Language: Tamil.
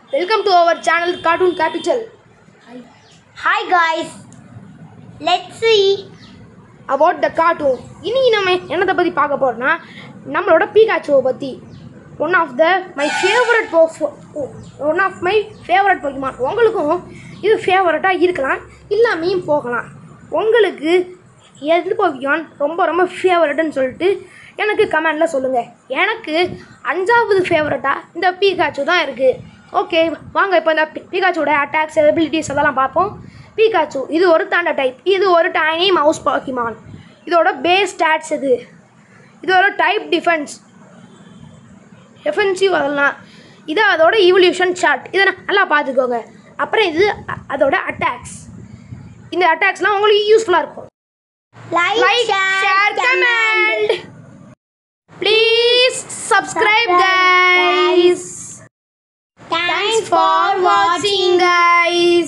Welcome to our channel Cartoon Capital. Hi guys, let's see. About the cartoon. இன்னைக்கு நம்ம என்னத்தை பற்றி பார்க்க போறோம்னா நம்மளோட பீகாச்சுவை பற்றி one of the my favourite one of my favourite Pokemon உங்களுக்கும் இது ஃபேவரட்டாக இருக்கலாம் இல்லாமையும் போகலாம் உங்களுக்கு எது பொக்கிமான் ரொம்ப ரொம்ப ஃபேவரட்னு சொல்லிட்டு எனக்கு கமெண்டில் சொல்லுங்கள் எனக்கு அஞ்சாவது ஃபேவரட்டாக இந்த பீகாச்சு தான் இருக்குது ஓகே வாங்க இப்போ இந்த பீகாச்சோட அட்டாக்ஸ் எபிலிட்டிஸ் அதெல்லாம் பார்ப்போம் பீகாச்சு இது ஒரு தாண்ட டைப் இது ஒரு டைனி மவுஸ் பாக்கிமான் இதோட பேஸ் ஸ்டாட்ஸ் இது இதோட டைப் டிஃபென்ஸ் டிஃபென்சிவ் அதெல்லாம் இது அதோட இவல்யூஷன் சார்ட் இதை நல்லா பார்த்துக்கோங்க அப்புறம் இது அ- அதோட அட்டாக்ஸ் இந்த அட்டாக்ஸ்லாம் உங்களுக்கு யூஸ்ஃபுல்லாக இருக்கும் Like, like share, share comment please subscribe guys Thanks Thanks for for watching. watching, guys.